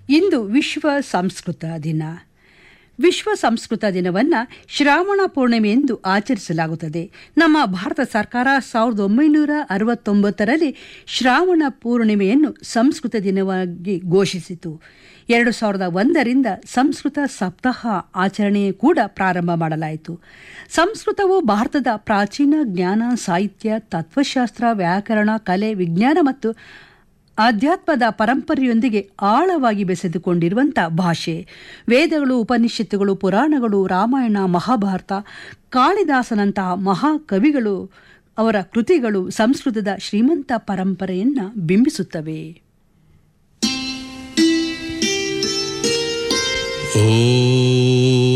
ಇಂದು ವಿಶ್ವ ಸಂಸ್ಕೃತ ದಿನ ವಿಶ್ವ ಸಂಸ್ಕೃತ ದಿನವನ್ನು ಶ್ರಾವಣ ಪೂರ್ಣಿಮೆ ಎಂದು ಆಚರಿಸಲಾಗುತ್ತದೆ ನಮ್ಮ ಭಾರತ ಸರ್ಕಾರ ಸಾವಿರದ ಒಂಬೈನೂರ ಅರವತ್ತೊಂಬತ್ತರಲ್ಲಿ ಶ್ರಾವಣ ಪೂರ್ಣಿಮೆಯನ್ನು ಸಂಸ್ಕೃತ ದಿನವಾಗಿ ಘೋಷಿಸಿತು ಎರಡು ಸಾವಿರದ ಒಂದರಿಂದ ಸಂಸ್ಕೃತ ಸಪ್ತಾಹ ಆಚರಣೆ ಕೂಡ ಪ್ರಾರಂಭ ಮಾಡಲಾಯಿತು ಸಂಸ್ಕೃತವು ಭಾರತದ ಪ್ರಾಚೀನ ಜ್ಞಾನ ಸಾಹಿತ್ಯ ತತ್ವಶಾಸ್ತ್ರ ವ್ಯಾಕರಣ ಕಲೆ ವಿಜ್ಞಾನ ಮತ್ತು ಆಧ್ಯಾತ್ಮದ ಪರಂಪರೆಯೊಂದಿಗೆ ಆಳವಾಗಿ ಬೆಸೆದುಕೊಂಡಿರುವಂಥ ಭಾಷೆ ವೇದಗಳು ಉಪನಿಷತ್ತುಗಳು ಪುರಾಣಗಳು ರಾಮಾಯಣ ಮಹಾಭಾರತ ಕಾಳಿದಾಸನಂತಹ ಮಹಾಕವಿಗಳು ಅವರ ಕೃತಿಗಳು ಸಂಸ್ಕೃತದ ಶ್ರೀಮಂತ ಪರಂಪರೆಯನ್ನು ಬಿಂಬಿಸುತ್ತವೆ ಓ